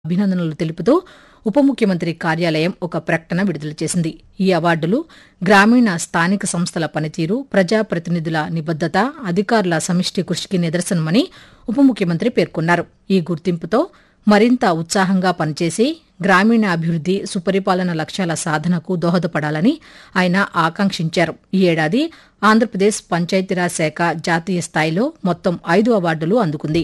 అభినందనలు తెలుపుతూ ఉప ముఖ్యమంత్రి కార్యాలయం ఒక ప్రకటన విడుదల చేసింది ఈ అవార్డులు గ్రామీణ స్థానిక సంస్థల పనితీరు ప్రజాప్రతినిధుల నిబద్దత అధికారుల సమిష్టి కృషికి నిదర్శనమని ఉప ముఖ్యమంత్రి పేర్కొన్నారు ఈ గుర్తింపుతో మరింత ఉత్సాహంగా పనిచేసి గ్రామీణ అభివృద్ది సుపరిపాలన లక్ష్యాల సాధనకు దోహదపడాలని ఆయన ఆకాంక్షించారు ఈ ఏడాది ఆంధ్రప్రదేశ్ పంచాయతీరాజ్ శాఖ జాతీయ స్థాయిలో మొత్తం ఐదు అవార్డులు అందుకుంది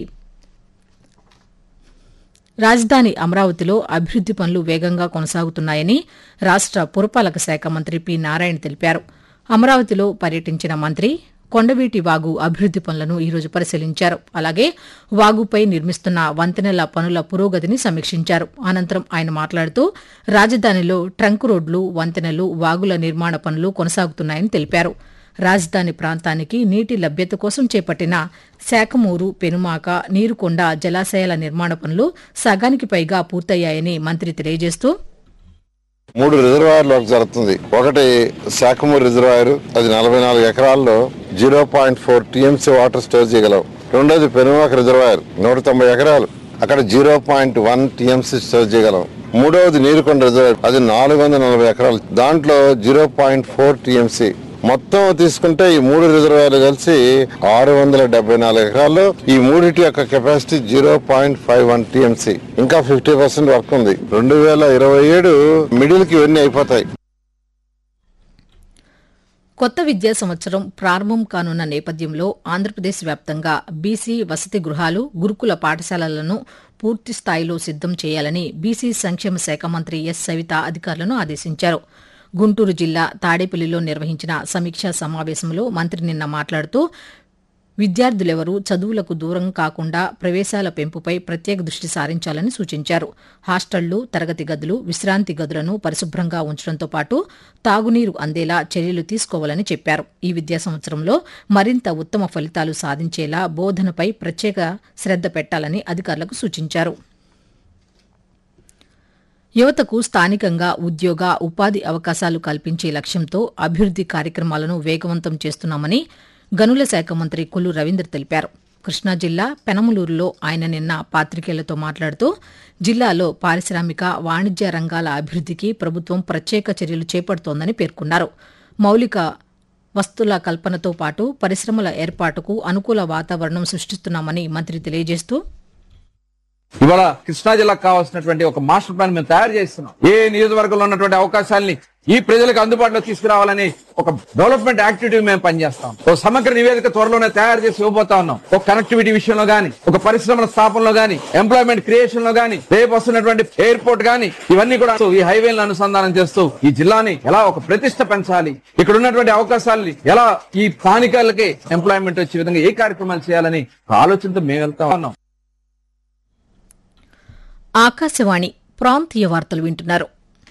రాజధాని అమరావతిలో అభివృద్ది పనులు వేగంగా కొనసాగుతున్నాయని రాష్ట పురపాలక శాఖ మంత్రి పి నారాయణ తెలిపారు అమరావతిలో పర్యటించిన మంత్రి కొండవీటి వాగు అభివృద్ది పనులను ఈరోజు పరిశీలించారు అలాగే వాగుపై నిర్మిస్తున్న వంతెనల పనుల పురోగతిని సమీక్షించారు అనంతరం ఆయన మాట్లాడుతూ రాజధానిలో ట్రంక్ రోడ్లు వంతెనలు వాగుల నిర్మాణ పనులు కొనసాగుతున్నాయని తెలిపారు రాజధాని ప్రాంతానికి నీటి లభ్యత కోసం చేపట్టిన శాఖమూరు పెనుమాక నీరుకొండ జలాశయాల నిర్మాణ పనులు సగానికి పైగా పూర్తయ్యాయని మంత్రి తెలియజేస్తూ మూడు రిజర్వాయర్లు వర్క్ జరుగుతుంది ఒకటి శాఖమూరు రిజర్వాయర్ అది నలభై నాలుగు ఎకరాల్లో zero point four T M C water store చేయగలవు రెండోది పెనుమాక రిజర్వాయర్ నూట తొంభై ఎకరాలు అక్కడ zero point one T M C store చేయగలం మూడవది నీరుకొండ రిజర్వాయర్ అది నాలుగు వందల నలభై ఎకరాలు దాంట్లో జీరో పాయింట్ ఫోర్ టీఎంసీ మొత్తం తీసుకుంటే ఈ మూడు రిజర్వాయర్లు కలిసి ఆరు వందల డెబ్బై నాలుగు ఎకరాల్లో ఈ మూడిటి యొక్క capacity zero point five one T M C ఇంకా ఫిఫ్టీ పర్సెంట్ వర్క్ ఉంది రెండు వేల ఇరవై ఏడు మిడిల్ కి ఇవన్నీ అయిపోతాయి కొత్త విద్యా సంవత్సరం ప్రారంభం కానున్న నేపథ్యంలో ఆంధ్రప్రదేశ్ వ్యాప్తంగా బీసీ వసతి గృహాలు గురుకుల పాఠశాలలను పూర్తి స్థాయిలో సిద్దం చేయాలని బీసీ సంక్షేమ శాఖ మంత్రి ఎస్ సవిత అధికారులను ఆదేశించారు గుంటూరు జిల్లా తాడేపల్లిలో నిర్వహించిన సమీక్షా సమావేశంలో మంత్రి నిన్న మాట్లాడుతూ విద్యార్థులెవరూ చదువులకు దూరం కాకుండా ప్రవేశాల పెంపుపై ప్రత్యేక దృష్టి సారించాలని సూచించారు హాస్టళ్లు తరగతి గదులు విశ్రాంతి గదులను పరిశుభ్రంగా ఉంచడంతో పాటు తాగునీరు అందేలా చర్యలు తీసుకోవాలని చెప్పారు ఈ విద్యా సంవత్సరంలో మరింత ఉత్తమ ఫలితాలు సాధించేలా బోధనపై ప్రత్యేక శ్రద్ద పెట్టాలని అధికారులకు సూచించారు యువతకు స్థానికంగా ఉద్యోగ ఉపాధి అవకాశాలు కల్పించే లక్ష్యంతో అభివృద్ది కార్యక్రమాలను వేగవంతం చేస్తున్నామని గనుల శాఖ మంత్రి కొల్లు రవీంద్ర తెలిపారు కృష్ణా జిల్లా పెనమలూరులో ఆయన నిన్న పాత్రికేయులతో మాట్లాడుతూ జిల్లాలో పారిశ్రామిక వాణిజ్య రంగాల అభివృద్దికి ప్రభుత్వం ప్రత్యేక చర్యలు చేపడుతోందని పేర్కొన్నారు మౌలిక వస్తుల కల్పనతో పాటు పరిశ్రమల ఏర్పాటుకు అనుకూల వాతావరణం సృష్టిస్తున్నామని మంత్రి తెలియజేస్తూ ఇవాళ కృష్ణా జిల్లాకు కావాల్సినటువంటి ఒక మాస్టర్ ప్లాన్ మేము తయారు చేస్తున్నాం ఏ నియోజకవర్గంలో ఉన్నటువంటి అవకాశాలని ఈ ప్రజలకు అందుబాటులో తీసుకురావాలని ఒక డెవలప్మెంట్ యాక్టివిటీ మేము పనిచేస్తాం ఒక సమగ్ర నివేదిక త్వరలోనే తయారు చేసి ఇవ్వబోతా ఉన్నాం ఒక కనెక్టివిటీ విషయంలో గానీ ఒక పరిశ్రమల స్థాపనలో గానీ ఎంప్లాయ్మెంట్ క్రియేషన్ లో గానీ రేపు వస్తున్నటువంటి ఎయిర్పోర్ట్ గానీ ఇవన్నీ కూడా ఈ హైవేలను అనుసంధానం చేస్తూ ఈ జిల్లాని ఎలా ఒక ప్రతిష్ట పెంచాలి ఇక్కడ ఉన్నటువంటి అవకాశాలని ఎలా ఈ స్థానికులకి ఎంప్లాయ్మెంట్ వచ్చే విధంగా ఏ కార్యక్రమాలు చేయాలని ఒక ఆలోచనతో మేము వెళ్తా ఉన్నాం ఆకాశవాణి ప్రాంతీయ వార్తలు వింటున్నారు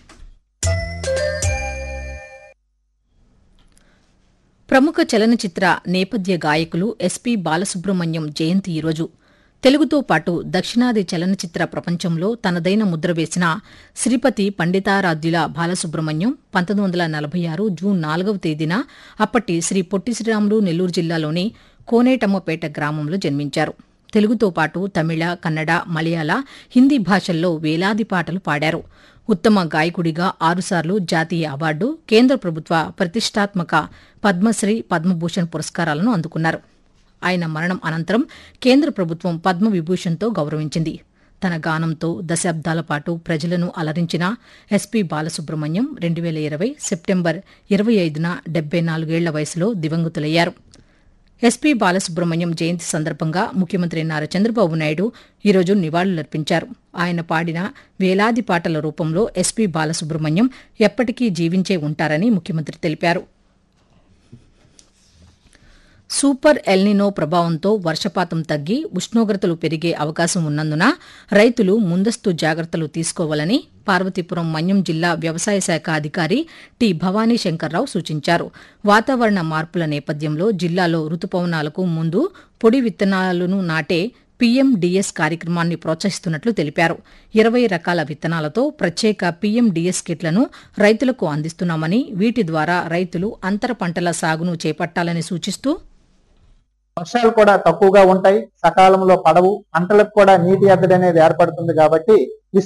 ప్రముఖ చలనచిత్ర నేపథ్య గాయకులు ఎస్పీ బాలసుబ్రహ్మణ్యం జయంతి ఈరోజు తెలుగుతో పాటు దక్షిణాది చలనచిత్ర ప్రపంచంలో తనదైన ముద్ర వేసిన శ్రీపతి పండితారాధ్యుల బాలసుబ్రహ్మణ్యం పంతొమ్మిది వందల నలభై ఆరు జూన్ నాలుగవ తేదీన అప్పటి శ్రీ పొట్టి శ్రీరాములు నెల్లూరు జిల్లాలోని కోనేటమ్మపేట గ్రామంలో జన్మించారు తెలుగుతో పాటు తమిళ కన్నడ మలయాళ హిందీ భాషల్లో వేలాది పాటలు పాడారు ఉత్తమ గాయకుడిగా ఆరుసార్లు జాతీయ అవార్డు కేంద్ర ప్రభుత్వ ప్రతిష్టాత్మక పద్మశ్రీ పద్మభూషణ్ పురస్కారాలను అందుకున్నారు ఆయన మరణం అనంతరం కేంద్ర ప్రభుత్వం పద్మవిభూషణ్తో గౌరవించింది తన గానంతో దశాబ్దాల పాటు ప్రజలను అలరించిన ఎస్పీ బాలసుబ్రహ్మణ్యం రెండు వేల ఇరవై సెప్టెంబర్ ఇరవై ఐదున డెబ్బై నాలుగేళ్ల వయసులో దివంగతులయ్యారు ఎస్పీ బాలసుబ్రహ్మణ్యం జయంతి సందర్భంగా ముఖ్యమంత్రి నారా చంద్రబాబు నాయుడు ఈరోజు నివాళులర్పించారు ఆయన పాడిన వేలాది పాటల రూపంలో ఎస్పీ బాలసుబ్రహ్మణ్యం ఎప్పటికీ జీవించే ఉంటారని ముఖ్యమంత్రి తెలిపారు సూపర్ ఎల్నినో ప్రభావంతో వర్షపాతం తగ్గి ఉష్ణోగ్రతలు పెరిగే అవకాశం ఉన్నందున రైతులు ముందస్తు జాగ్రత్తలు తీసుకోవాలని పార్వతీపురం మన్యం జిల్లా వ్యవసాయ శాఖ అధికారి టి భవానీ శంకర్రావు సూచించారు వాతావరణ మార్పుల నేపథ్యంలో జిల్లాలో రుతుపవనాలకు ముందు పొడి విత్తనాలను నాటే పీఎండీఎస్ కార్యక్రమాన్ని ప్రోత్సహిస్తున్నట్లు తెలిపారు ఇరవై రకాల విత్తనాలతో ప్రత్యేక పీఎండీఎస్ కిట్లను రైతులకు అందిస్తున్నామని వీటి ద్వారా రైతులు అంతర పంటల సాగును చేపట్టాలని సూచిస్తూ వర్షాలు కూడా తక్కువగా ఉంటాయి సకాలంలో పడవు పంటలకు కూడా నీటి ఎద్దడి అనేది ఏర్పడుతుంది కాబట్టి ఈ